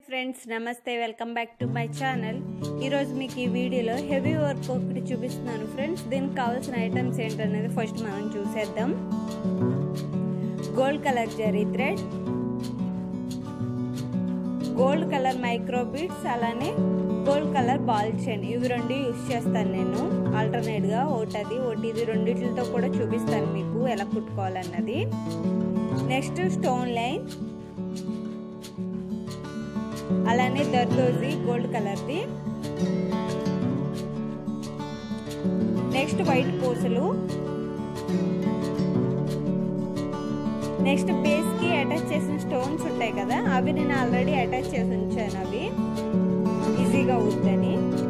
friends నమస్తే welcome back to my channel ఈరోజు మీకు ఈ వీడియోలో హెవీ వర్క్ ఒకటి చూపిస్తున్నాను ఫ్రెండ్స్ దీనికి కావాల్సిన ఐటమ్స్ ఏంటనేది ఫస్ట్ మనం చూసేద్దాం gold colour zari thread gold colour micro beads అలానే గోల్డ్ కలర్ బాల్ చైన్ ఇవి రెండు యూస్ చేస్తాను నేను ఆల్టర్నేట్గా ఒకటి అది ఒకటి ఇది రెండిట్లతో కూడా చూపిస్తాను మీకు ఎలా కుట్టుకోవాలన్నది నెక్స్ట్ స్టోన్ లైన్ అలానే దర్దోజీ గోల్డ్ కలర్ది నెక్స్ట్ వైట్ పూసలు నెక్స్ట్ బేస్కి అటాచ్ చేసిన స్టోన్స్ ఉంటాయి కదా అవి నేను ఆల్రెడీ అటాచ్ చేసి ఉంచాను అవి ఈజీగా అవుద్దని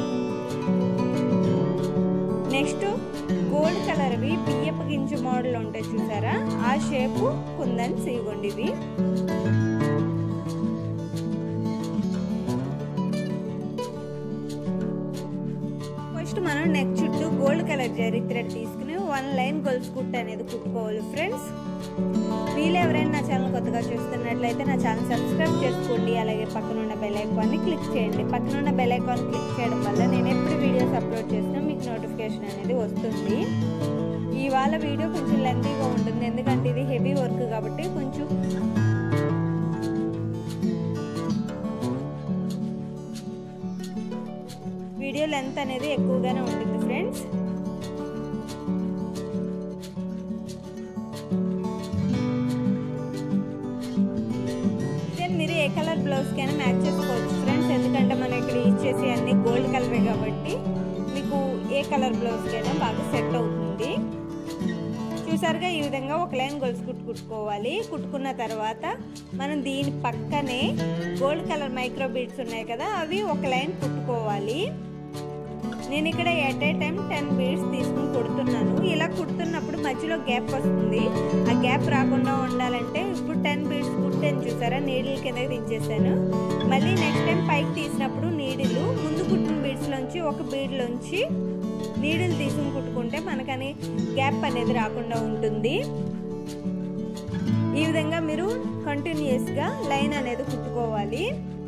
నెక్స్ట్ గోల్డ్ కలర్వి బియ్యపు గింజ మోడల్ ఉంటాయి చూసారా ఆ షేపు కుందని సీగొండి ఇవి ఫస్ట్ మనం నెక్ చుట్టూ గోల్డ్ కలర్ జరీ థ్రెడ్ తీసుకుని వన్ లైన్ గొలుసు కుట్టు అనేది కుట్టుకోవాలి ఫ్రెండ్స్ వీళ్ళు ఎవరైనా నా ఛానల్ కొత్తగా చూస్తున్నట్లయితే నా ఛానల్ సబ్స్క్రైబ్ చేసుకోండి అలాగే పక్కన ఉన్న బెల్ ఐకాన్ని క్లిక్ చేయండి పక్కన ఉన్న బెల్ ఐకాన్ క్లిక్ చేయడం వల్ల నేను ఎప్పుడు వీడియోస్ అప్లోడ్ చేసినా మీకు నోటిఫికేషన్ అనేది వస్తుంది ఇవాళ వీడియో కొంచెం లెంతీగా ఉంటుంది ఎందుకంటే ఇది హెవీ వర్క్ కాబట్టి కొంచెం వీడియో లెంత్ అనేది ఎక్కువగానే ఉంటుంది ఫ్రెండ్స్ దెన్ మీరు ఏ కలర్ బ్లౌజ్కైనా మ్యాచ్ చేసుకోవచ్చు ఫ్రెండ్స్ ఎందుకంటే మనం ఇక్కడ ఇచ్చేసి అన్ని గోల్డ్ కలరే కాబట్టి మీకు ఏ కలర్ బ్లౌజ్కైనా బాగా సెట్ అవుతుంది చూసారుగా ఈ విధంగా ఒక లైన్ గొలుసు కుట్టు కుట్టుకోవాలి కుట్టుకున్న తర్వాత మనం దీని పక్కనే గోల్డ్ కలర్ మైక్రో బీడ్స్ ఉన్నాయి కదా అవి ఒక లైన్ కుట్టుకోవాలి నేను ఇక్కడ at a time ten beads తీసుకుని కుడుతున్నాను ఇలా కుడుతున్నప్పుడు మధ్యలో గ్యాప్ వస్తుంది ఆ గ్యాప్ రాకుండా ఉండాలంటే ఇప్పుడు టెన్ బీడ్స్ కుట్టాను చూసారా నీడిల్ కిందకి దించేసాను మళ్ళీ నెక్స్ట్ టైం పైకి తీసినప్పుడు నీడిలు ముందు కుట్టిన బీడ్స్లోంచి ఒక బీడ్లోంచి నీడిల్ తీసుకుని కుట్టుకుంటే మనకని గ్యాప్ అనేది రాకుండా ఉంటుంది ఈ విధంగా మీరు కంటిన్యూస్గా లైన్ అనేది కుట్టుకోవాలి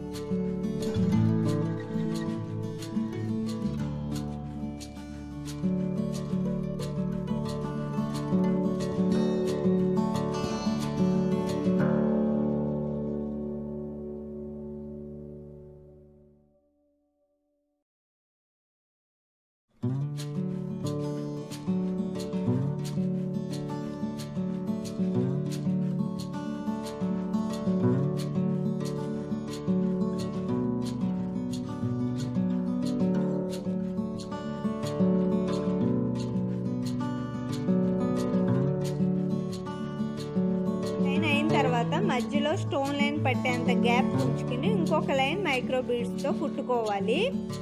లైన్ అయిన తర్వాత మధ్యలో స్టోన్ లైన్ పట్టేంత గ్యాప్ ఉంచుకుని ఇంకొక లైన్ మైక్రో బీడ్స్తో కుట్టుకోవాలి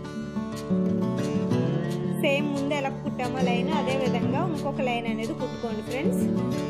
సేమ్ ముందు ఎలా కుట్టామో లైన్ అదే విధంగా ఇంకొక లైన్ అనేది కుట్టుకోండి ఫ్రెండ్స్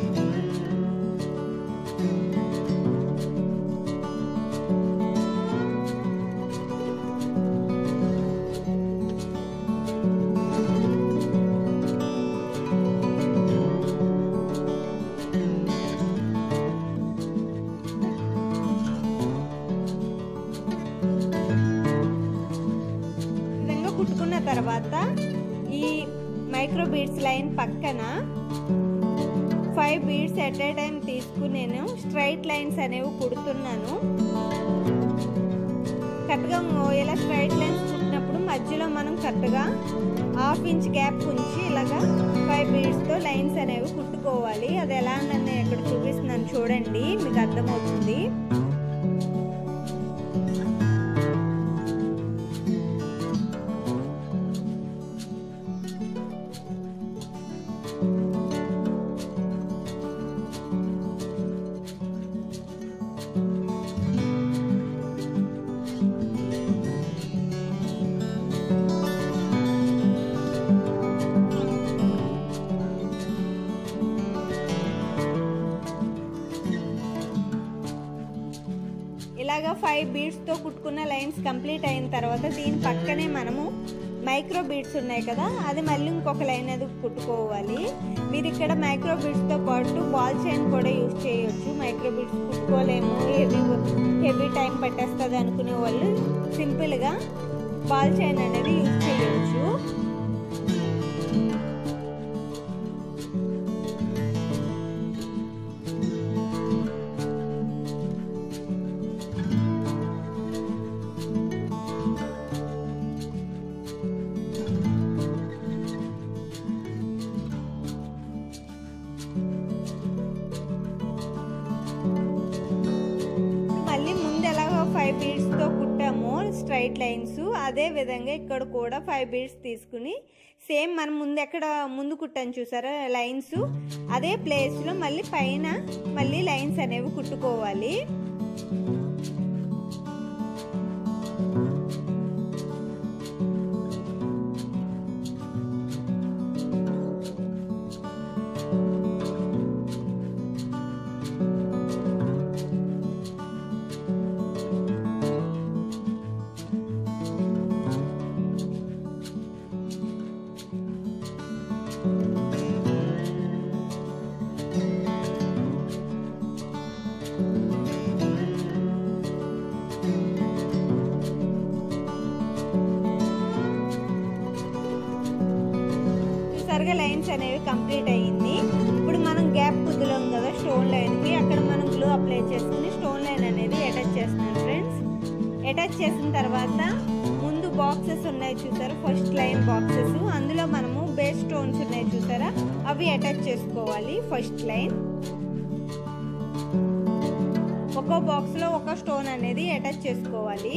విధంగా కుట్టుకున్న తర్వాత ఈ మైక్రో బీడ్స్ లైన్ పక్కన five beads at a time తీసుకుని నేను స్ట్రైట్ లైన్స్ అనేవి కుడుతున్నాను కరెక్ట్గా ఇలా స్ట్రైట్ లైన్స్ కుట్టినప్పుడు మధ్యలో మనం కరెక్ట్గా హాఫ్ ఇంచ్ గ్యాప్ ఉంచి ఇలాగా ఫైవ్ బీడ్స్తో లైన్స్ అనేవి కుట్టుకోవాలి అది ఎలా నన్ను ఇక్కడ చూపిస్తున్నాను చూడండి మీకు అర్థమవుతుంది ఇలాగా ఫైవ్ బీడ్స్తో కుట్టుకున్న లైన్స్ కంప్లీట్ అయిన తర్వాత దీని పక్కనే మనము మైక్రో బీడ్స్ ఉన్నాయి కదా అది మళ్ళీ ఇంకొక లైన్ అది కుట్టుకోవాలి మీరు ఇక్కడ మైక్రో బీడ్స్తో పాటు బాల్ చైన్ కూడా యూజ్ చేయొచ్చు మైక్రో బీడ్స్ కుట్టుకోలేము హెవీ హెవీ టైం పట్టేస్తుంది అనుకునే వాళ్ళు సింపుల్గా బాల్ చైన్ అనేది యూజ్ చేయొచ్చు మళ్ళీ ముందు ఎలాగో ఫైవ్ బీడ్స్తో కుట్టామో స్ట్రైట్ లైన్స్ అదే విధంగా ఇక్కడ కూడా ఫైవ్ బీడ్స్ తీసుకుని సేమ్ మనం ముందు ఎక్కడ ముందు కుట్టాను చూసారా లైన్స్ అదే ప్లేస్లో మళ్ళీ పైన మళ్ళీ లైన్స్ అనేవి కుట్టుకోవాలి చూసారుగా లైన్స్ అనేవి కంప్లీట్ అయ్యింది ఇప్పుడు మనం గ్యాప్ కుదిలాం కదా స్టోన్ లైన్కి అక్కడ మనం గ్లూ అప్లై చేసుకుని స్టోన్ లైన్ అనేది అటాచ్ చేస్తున్నాం ఫ్రెండ్స్ అటాచ్ చేసిన తర్వాత ముందు బాక్సెస్ ఉన్నాయి చూసారా ఫస్ట్ లైన్ బాక్సెస్ అందులో మనము బేస్ స్టోన్స్ ఉన్నాయి చూసారా అవి అటాచ్ చేసుకోవాలి ఫస్ట్ లైన్ ఒక్కో బాక్స్లో ఒక స్టోన్ అనేది అటాచ్ చేసుకోవాలి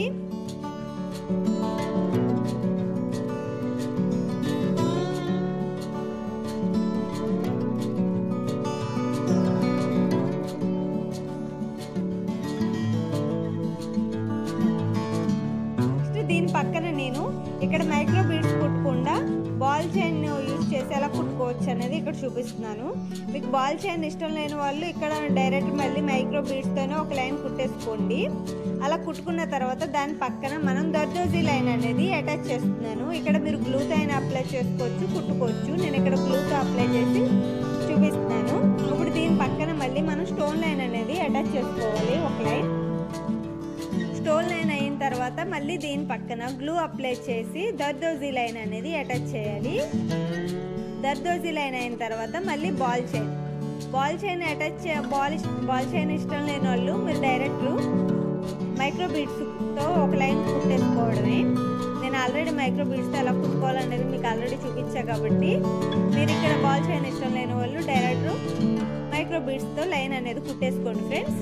నెక్స్ట్ దీని పక్కన నేను ఇక్కడ మైక్రో బీడ్స్ కుట్టకుండా బాల్ చైన్ యూజ్ చేసి ఎలా కుట్టుకోవచ్చు అనేది ఇక్కడ చూపిస్తున్నాను మీకు బాల్ చైన్ ఇష్టం లేని వాళ్ళు ఇక్కడ డైరెక్ట్ మళ్ళీ మైక్రో బీడ్స్తోనే ఒక లైన్ కుట్టేసుకోండి అలా కుట్టుకున్న తర్వాత దాని పక్కన మనం దర్దోజీ లైన్ అనేది అటాచ్ చేస్తున్నాను ఇక్కడ మీరు గ్లూతో అయినా అప్లై చేసుకోవచ్చు కుట్టుకోవచ్చు నేను ఇక్కడ గ్లూతో అప్లై చేసి చూపిస్తున్నాను ఇప్పుడు దీని పక్కన మళ్ళీ మనం స్టోన్ లైన్ అనేది అటాచ్ చేసుకోవాలి ఒక లైన్ స్టోన్ లైన్ అయిన తర్వాత మళ్ళీ దీని పక్కన గ్లూ అప్లై చేసి దర్దోజీ లైన్ అనేది అటాచ్ చేయాలి దర్దోజీ లైన్ అయిన తర్వాత మళ్ళీ ball chain ball chain attach చే బాల్ బాల్ చైన్ ఇష్టం లేని వాళ్ళు మీరు డైరెక్ట్ మైక్రో బీడ్స్తో ఒక లైన్ కుట్టేసుకోవడమే నేను ఆల్రెడీ మైక్రో బీడ్స్తో ఎలా కుట్టుకోవాలనేది మీకు ఆల్రెడీ చూపించా కాబట్టి మీరు ఇక్కడ బాల్ చైన్ ఇష్టం లేని వాళ్ళు డైరెక్ట్ మైక్రో బీడ్స్తో లైన్ అనేది కుట్టేసుకోండి ఫ్రెండ్స్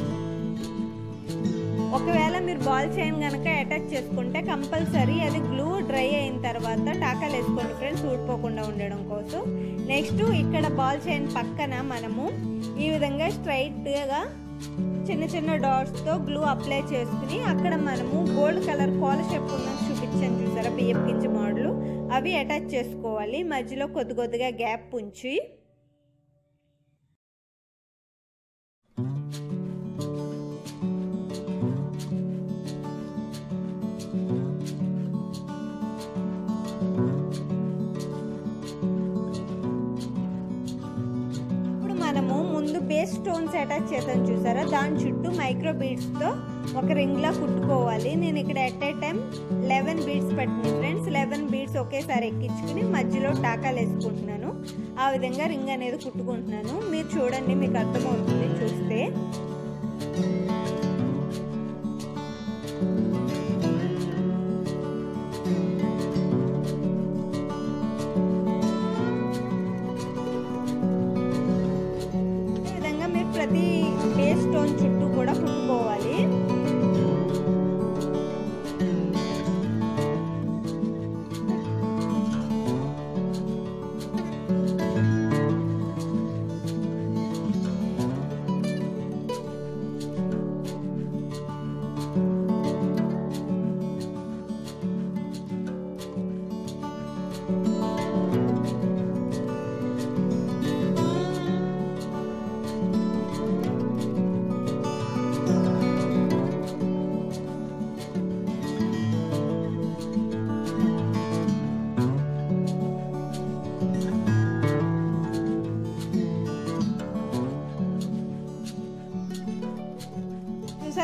ఒకవేళ మీరు బాల్ చైన్ కనుక అటాచ్ చేసుకుంటే కంపల్సరీ అది గ్లూ డ్రై అయిన తర్వాత టాకాలు వేసుకోండి ఫ్రెండ్స్ ఊడిపోకుండా ఉండడం కోసం నెక్స్ట్ ఇక్కడ బాల్ చైన్ పక్కన మనము ఈ విధంగా స్ట్రైట్గా చిన్న చిన్న డాట్స్తో గ్లూ అప్లై చేసుకుని అక్కడ మనము గోల్డ్ కలర్ కోల షేప్ ఉన్నది చూపించాను చూసారా బియ్యం గింజ మోడల్ అవి అటాచ్ చేసుకోవాలి మధ్యలో కొద్ది కొద్దిగా గ్యాప్ ఉంచి ఇప్పుడు మనము ముందు బేస్ స్టోన్స్ అటాచ్ చేసాం చూసారా దాని చుట్టూ మైక్రో బీడ్స్తో ఒక రింగ్లా కుట్టుకోవాలి నేను ఇక్కడ at a time eleven beads పట్టింది ఫ్రెండ్స్ లెవెన్ బీడ్స్ ఒకేసారి ఎక్కించుకుని మధ్యలో టాకాలు వేసుకుంటున్నాను ఆ విధంగా రింగ్ అనేది కుట్టుకుంటున్నాను మీరు చూడండి మీకు అర్థమవుతుంది చూస్తే ఈ విధంగా మీరు ప్రతి బేస్ స్టోన్ చుట్టూ కూడా కుట్టుకోవాలి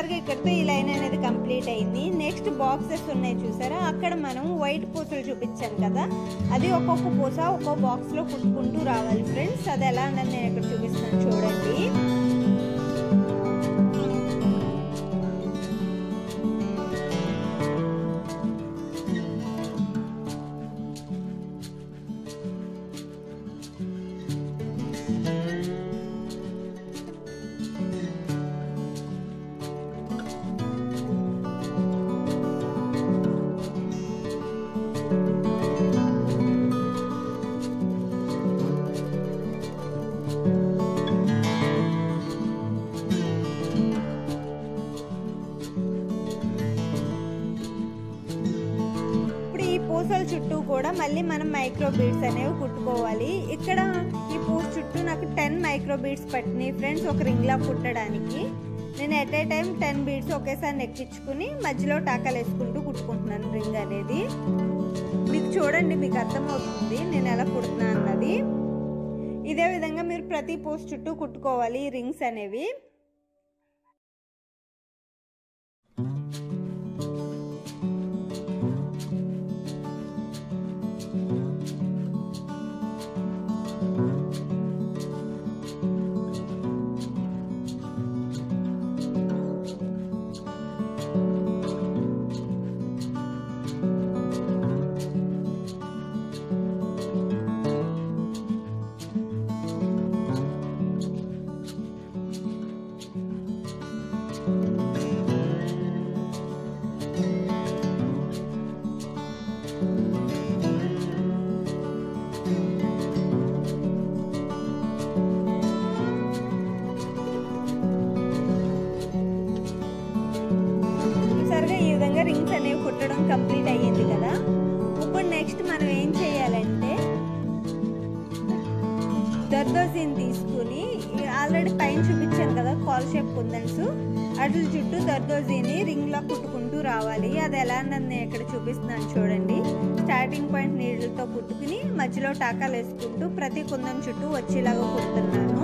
చూసారుగా ఇక్కడితో ఈ లైన్ అనేది కంప్లీట్ అయింది నెక్స్ట్ బాక్సెస్ ఉన్నాయి చూసారా అక్కడ మనం వైట్ పూసలు చూపించాను కదా అది ఒక్కొక్క పూస ఒక్కొక్క బాక్స్లో కుట్టుకుంటూ రావాలి ఫ్రెండ్స్ అది ఎలా అన్నది నేను ఇక్కడ చూపిస్తాను చూడండి ఇప్పుడు ఈ పూసల చుట్టూ కూడా మళ్ళీ మనం మైక్రో బీడ్స్ అనేవి కుట్టుకోవాలి ఇక్కడ ఈ పూస చుట్టూ నాకు టెన్ మైక్రో బీడ్స్ పట్టినాయి ఫ్రెండ్స్ ఒక రింగ్లా కుట్టడానికి నేను at a time ten beads ఒకేసారి నెక్కించుకుని మధ్యలో టాకాలు వేసుకుంటూ కుట్టుకుంటున్నాను రింగ్ అనేది మీకు చూడండి మీకు అర్థమవుతుంది నేను ఎలా కుడుతున్నా అన్నది ఇదే విధంగా మీరు ప్రతి పోస్ట్ చుట్టూ కుట్టుకోవాలి ఈ రింగ్స్ అనేవి చూసారుగా ఈ విధంగా రింగ్స్ అనేవి కుట్టడం కంప్లీట్ అయ్యింది కదా ఇప్పుడు నెక్స్ట్ మనం ఏం చేయాలంటే దర్దోజీని తీసుకుని ఆల్రెడీ పైన చూపించాను కదా కాల్ షేప్ కుందన్స్ అట్ల చుట్టూ దర్దోజీని రింగ్ లో కుట్టుకుంటూ రావాలి అది ఎలా అన్నది నేను ఇక్కడ చూపిస్తున్నాను చూడండి స్టార్టింగ్ పాయింట్ నీళ్ళతో కుట్టుకుని మధ్యలో టాకాలు వేసుకుంటూ ప్రతి కుందం చుట్టూ వచ్చేలాగా కుడుతున్నాను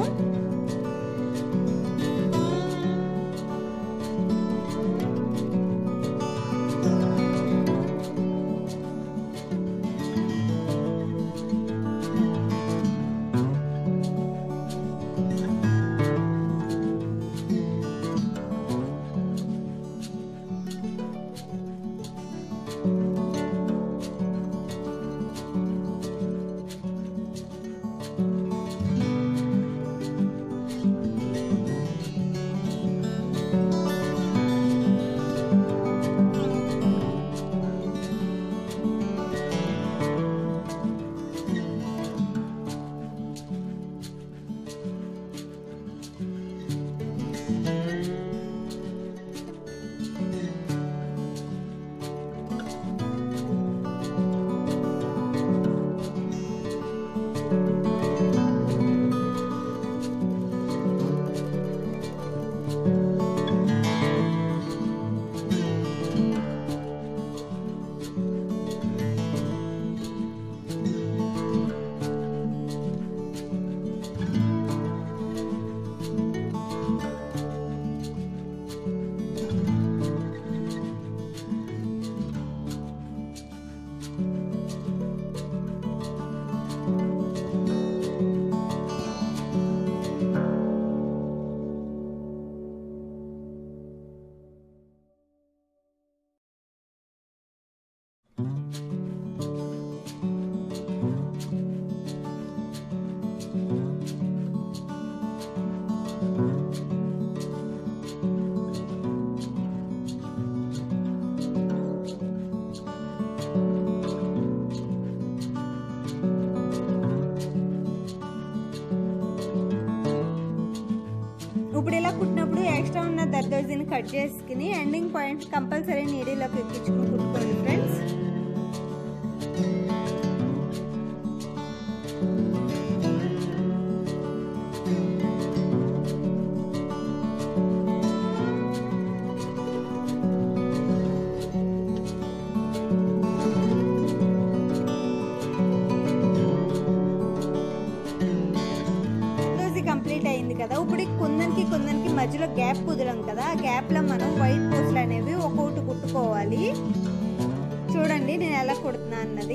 ఇప్పుడు ఇలా కుట్టినప్పుడు ఎక్స్ట్రా ఉన్న దర్దోజీని కట్ చేసుకుని ఎండింగ్ పాయింట్ కంపల్సరీ నీడిలోకి ఎక్కించుకుని కుట్టుకోండి ఫ్రెండ్స్ దర్దోజీ కంప్లీట్ అయింది కదా ఇప్పుడు ఈ కుందన్కి కుందన్కి మధ్యలో గ్యాప్ కుదిరాం కదా ఆ గ్యాప్లో మనం వైట్ పూసలు అనేవి ఒక్కొక్కటి కుట్టుకోవాలి చూడండి నేను ఎలా కుడుతున్నా అన్నది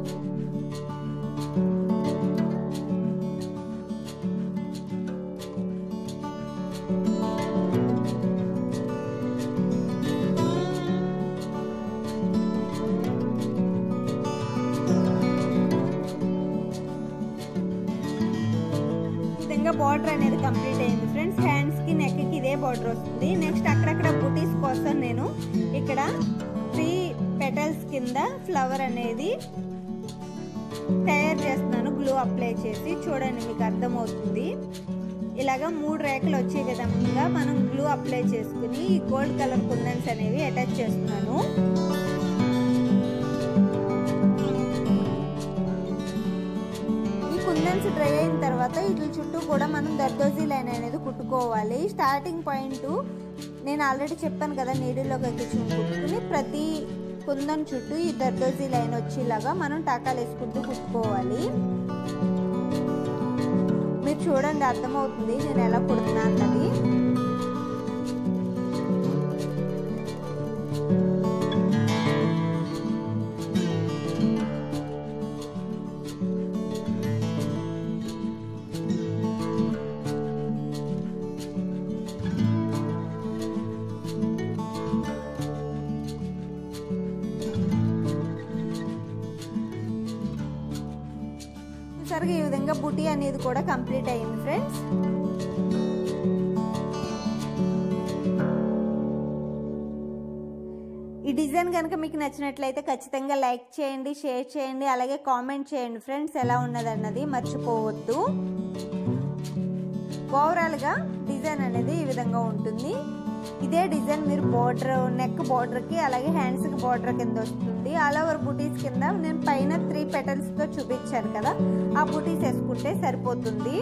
విధంగా బార్డర్ అనేది కంప్లీట్ అయింది ఫ్రెండ్స్ హ్యాండ్స్ కి నెక్ కి ఇదే బార్డర్ వస్తుంది నెక్స్ట్ అక్కడక్కడ బుటీస్ కోసం నేను ఇక్కడ త్రీ పెటల్స్ కింద ఫ్లవర్ అనేది తయారు చేస్తున్నాను గ్లూ అప్లై చేసి చూడండి మీకు అర్థమవుతుంది ఇలాగా మూడు రేఖలు వచ్చే విధంగా మనం గ్లూ అప్లై చేసుకుని ఈ గోల్డ్ కలర్ కుందన్స్ అనేవి అటాచ్ చేస్తున్నాను ఈ కుందన్స్ డ్రై అయిన తర్వాత వీటి చుట్టూ కూడా మనం దర్దోజీ లైన్ అనేది కుట్టుకోవాలి స్టార్టింగ్ పాయింట్ నేను ఆల్రెడీ చెప్పాను కదా నీడిలోకి ఎక్కించుకుని కుట్టుకుని ప్రతి కుందన్ చుట్టూ ఈ దర్దోజీ లైన్ వచ్చేలాగా మనం టాకాలు వేసుకుంటూ కుట్టుకోవాలి మీరు చూడండి అర్థమవుతుంది నేను ఎలా కుడుతున్నా అన్నది చూసారుగా ఈ విధంగా బుటీ అనేది కూడా కంప్లీట్ అయింది ఫ్రెండ్స్ ఈ డిజైన్ కనుక మీకు నచ్చినట్లయితే ఖచ్చితంగా లైక్ చేయండి షేర్ చేయండి అలాగే కామెంట్ చేయండి ఫ్రెండ్స్ ఎలా ఉన్నదన్నది మర్చిపోవద్దు ఓవరాల్గా డిజైన్ అనేది ఈ విధంగా ఉంటుంది ఇదే డిజైన్ మీరు బార్డర్ నెక్ బార్డర్కి అలాగే హ్యాండ్స్కి బార్డర్ కింద వస్తుంది ఆల్ ఓవర్ బుటీస్ కింద నేను పైన త్రీ పెటల్స్తో చూపించాను కదా ఆ బుటీస్ వేసుకుంటే సరిపోతుంది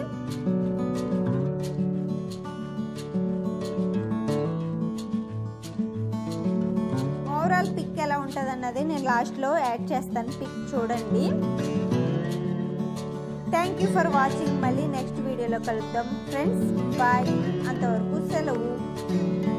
ఓవరాల్ పిక్ ఎలా ఉంటుంది అన్నది నేను లాస్ట్లో యాడ్ చేస్తాను పిక్ చూడండి థ్యాంక్ యూ ఫర్ వాచింగ్ మళ్ళీ నెక్స్ట్ వీడియోలో కలుద్దాం ఫ్రెండ్స్ బాయ్ అంతవరకు సెలవు